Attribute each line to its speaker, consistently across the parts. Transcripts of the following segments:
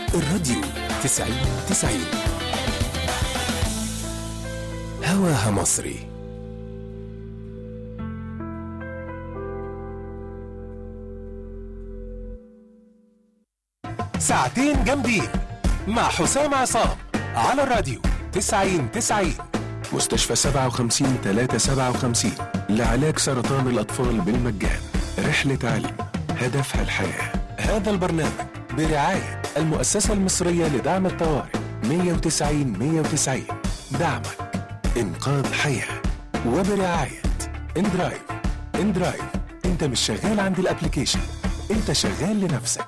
Speaker 1: الراديو تسعين تسعين هواها مصري ساعتين جامدين مع حسام عصام على الراديو تسعين تسعين مستشفى سبعة وخمسين تلاتة سبعة وخمسين لعلاج سرطان الأطفال بالمجان رحلة علم هدفها الحياة هذا البرنامج برعاية المؤسسة المصرية لدعم الطوارئ 190 190 دعمك إنقاذ حياة وبرعاية اندرايف اندرايف انت مش شغال عند الابليكيشن انت شغال لنفسك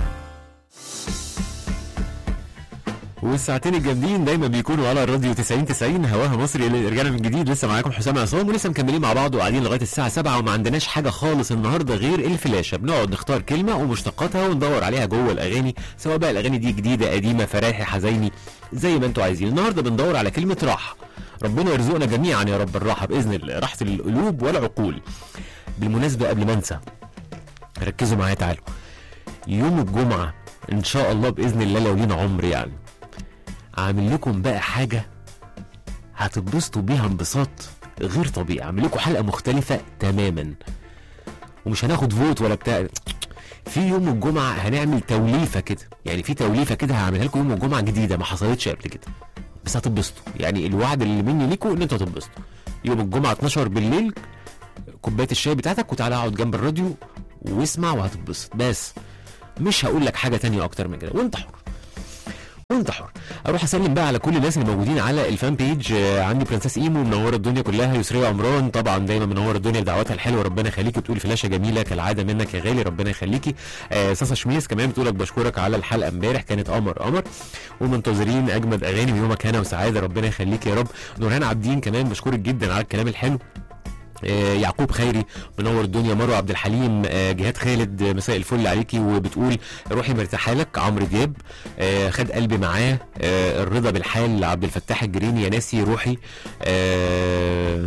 Speaker 2: والساعتين الجامدين دايما بيكونوا على الراديو 90 90 هواها مصري اللي رجعنا من جديد لسه معاكم حسام عصام ولسه مكملين مع بعض وقاعدين لغايه الساعه 7 وما عندناش حاجه خالص النهارده غير الفلاشه بنقعد نختار كلمه ومشتقاتها وندور عليها جوه الاغاني سواء بقى الاغاني دي جديده قديمه فرايحي حزيني زي ما انتوا عايزين النهارده بندور على كلمه راحه ربنا يرزقنا جميعا يا رب الراحه باذن الله راحه القلوب والعقول بالمناسبه قبل ما انسى ركزوا معايا تعالوا يوم الجمعه ان شاء الله باذن الله لو لينا عمر يعني عامل لكم بقى حاجة هتتبسطوا بيها انبساط غير طبيعي عامل لكم حلقة مختلفة تماما ومش هناخد فوت ولا بتاع في يوم الجمعة هنعمل توليفة كده يعني في توليفة كده هعملها لكم يوم الجمعة جديدة ما حصلتش قبل كده بس هتتبسطوا يعني الوعد اللي مني ليكم ان انتوا هتتبسطوا يوم الجمعة 12 بالليل كوباية الشاي بتاعتك وتعالى اقعد جنب الراديو واسمع وهتتبسط بس مش هقول لك حاجة تانية اكتر من كده وانت حر وانت حر اروح اسلم بقى على كل الناس اللي موجودين على الفان بيج آه، عندي برنسس ايمو منوره الدنيا كلها يسريه عمران طبعا دايما منوره الدنيا بدعواتها الحلوه ربنا يخليكي بتقول فلاشه جميله كالعاده منك يا غالي ربنا يخليكي آه ساسا شميس كمان بتقولك بشكرك على الحلقه امبارح كانت قمر قمر ومنتظرين اجمد اغاني ويومك هنا وسعاده ربنا يخليك يا رب نورهان عابدين كمان بشكرك جدا على الكلام الحلو آه، يعقوب خيري منور الدنيا مروه عبد الحليم آه، جهاد خالد آه، مساء الفل عليكي وبتقول روحي مرتاحه لك عمرو دياب آه، خد قلبي معاه آه، الرضا بالحال عبد الفتاح الجريني يا ناسي روحي آه،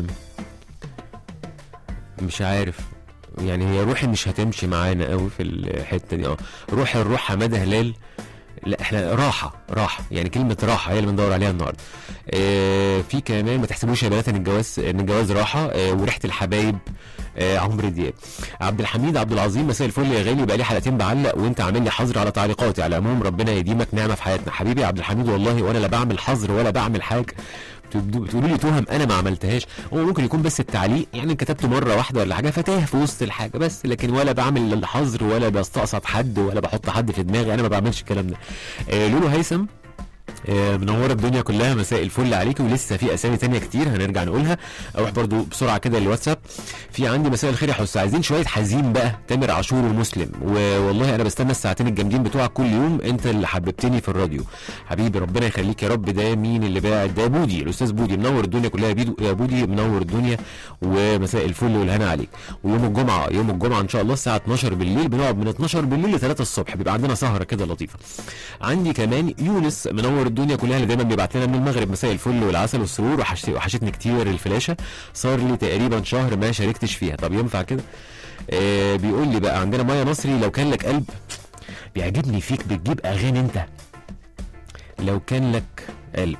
Speaker 2: مش عارف يعني هي روحي مش هتمشي معانا قوي في الحته دي اه روحي الروح حماده هلال لا احنا راحه راحه يعني كلمه راحه هي اللي بندور عليها النهارده آه في كمان ما تحسبوش يا بنات ان الجواز ان الجواز راحه آه وريحه الحبايب آه عمرو دياب عبد الحميد عبد العظيم مساء الفل يا غالي بقى لي حلقتين بعلق وانت عامل لي حظر على تعليقاتي على العموم ربنا يديمك نعمه في حياتنا حبيبي يا عبد الحميد والله وانا لا بعمل حظر ولا بعمل حاجه بتبدو- بتقولوا لي تهم انا ما عملتهاش هو ممكن يكون بس التعليق يعني كتبته مره واحده ولا حاجه فتاه في وسط الحاجه بس لكن ولا بعمل الحظر ولا بستقصد حد ولا بحط حد في دماغي انا ما بعملش الكلام ده آه لولو هيثم آه، منوره الدنيا كلها مساء الفل عليكي ولسه في اسامي تانية كتير هنرجع نقولها اروح برضو بسرعه كده للواتساب في عندي مساء الخير يا حس عايزين شويه حزين بقى تامر عاشور ومسلم والله انا بستنى الساعتين الجامدين بتوعك كل يوم انت اللي حببتني في الراديو حبيبي ربنا يخليك يا رب ده مين اللي باعت ده بودي الاستاذ بودي منور الدنيا كلها يا بيدو يا بودي منور الدنيا ومساء الفل والهنا عليك ويوم الجمعه يوم الجمعه ان شاء الله الساعه 12 بالليل بنقعد من 12 بالليل ل 3 الصبح بيبقى عندنا سهره كده لطيفه عندي كمان يونس منور الدنيا كلها اللي دايما بيبعت لنا من المغرب مساء الفل والعسل والسرور وحش- وحشتني كتير الفلاشه صار لي تقريبا شهر ما شاركتش فيها طب ينفع كده آه بيقول لي بقى عندنا مايا نصري لو كان لك قلب بيعجبني فيك بتجيب اغاني انت لو كان لك قلب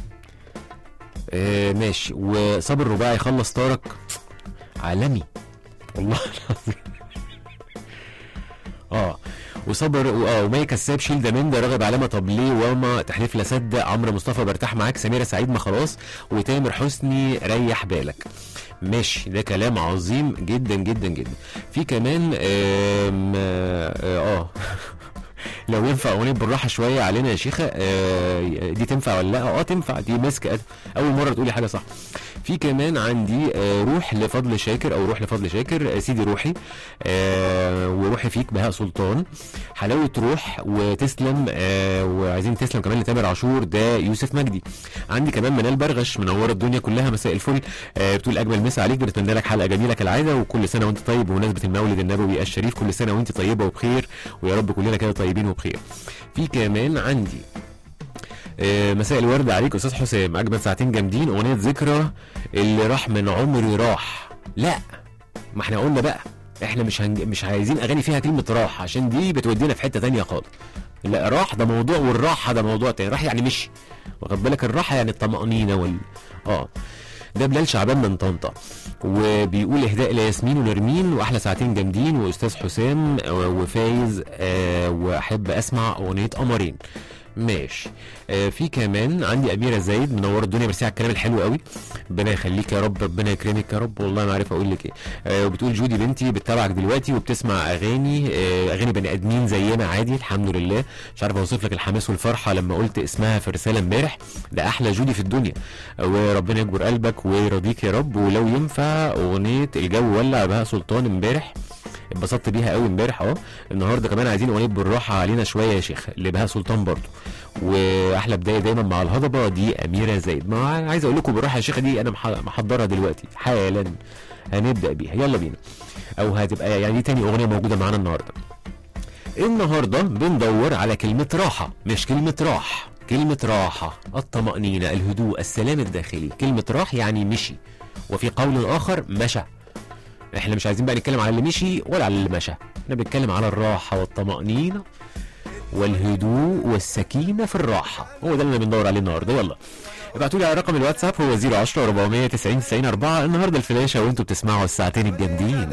Speaker 2: آه ماشي وصابر رباعي خلص طارق عالمي والله العظيم اه وصبر اه ومي كساب شيل ده من ده راغب علامه طب ليه وما تحليف لا صدق عمرو مصطفى برتاح معاك سميره سعيد ما خلاص وتامر حسني ريح بالك ماشي ده كلام عظيم جدا جدا جدا في كمان آم، اه, آه لو ينفع اغنيه بالراحه شويه علينا يا شيخه آه دي تنفع ولا لا اه تنفع دي ماسكه اول مره تقولي حاجه صح في كمان عندي آه روح لفضل شاكر او روح لفضل شاكر آه سيدي روحي آه وروحي فيك بهاء سلطان حلاوه روح وتسلم آه وعايزين تسلم كمان لتامر عاشور ده يوسف مجدي عندي كمان منال برغش منوره الدنيا كلها مساء الفل آه بتقول اجمل مسا عليك بنتمنى لك حلقه جميله كالعاده وكل سنه وانت طيب بمناسبه المولد النبوي الشريف كل سنه وانت طيبه وبخير ويا رب كلنا كده طيبين وبخير في كمان عندي آه، مساء الورد عليك استاذ حسام اجمل ساعتين جامدين اغنيه ذكرى اللي راح من عمري راح لا ما احنا قلنا بقى احنا مش هنج... مش عايزين اغاني فيها كلمه راح عشان دي بتودينا في حته تانية خالص لا راح ده موضوع والراحه ده موضوع تاني راح يعني مشي واخد بالك الراحه يعني الطمانينه وال اه ده بلال شعبان من طنطا وبيقول اهداء لياسمين ونرمين واحلى ساعتين جامدين واستاذ حسام وفايز آه واحب اسمع اغنيه قمرين ماشي آه في كمان عندي اميره زايد منوره الدنيا ميرسي على الكلام الحلو قوي ربنا يخليك يا رب ربنا يكرمك يا رب والله ما عارف اقول لك ايه آه وبتقول جودي بنتي بتتابعك دلوقتي وبتسمع اغاني آه اغاني بني ادمين زينا عادي الحمد لله مش عارف اوصف لك الحماس والفرحه لما قلت اسمها في رساله امبارح ده احلى جودي في الدنيا وربنا يجبر قلبك ويرضيك يا رب ولو ينفع اغنيه الجو ولع بها سلطان امبارح اتبسطت بيها قوي امبارح اهو النهارده كمان عايزين اغنيه بالراحه علينا شويه يا شيخ لبهاء سلطان برضو واحلى بدايه دايما مع الهضبه دي اميره زايد ما عايز اقول لكم بالراحه يا شيخه دي انا محضرها دلوقتي حالا هنبدا بيها يلا بينا او هتبقى يعني دي تاني اغنيه موجوده معانا النهارده النهارده بندور على كلمه راحه مش كلمه راح كلمة راحة الطمأنينة الهدوء السلام الداخلي كلمة راح يعني مشي وفي قول آخر مشى احنا مش عايزين بقى نتكلم على اللي مشي ولا على اللي مشى احنا بنتكلم على الراحة والطمأنينة والهدوء والسكينة في الراحة هو ده اللي بندور عليه النهارده يلا ابعتوا لي على رقم الواتساب هو 010 490 90 4 النهارده الفلاشة وانتوا بتسمعوا الساعتين الجامدين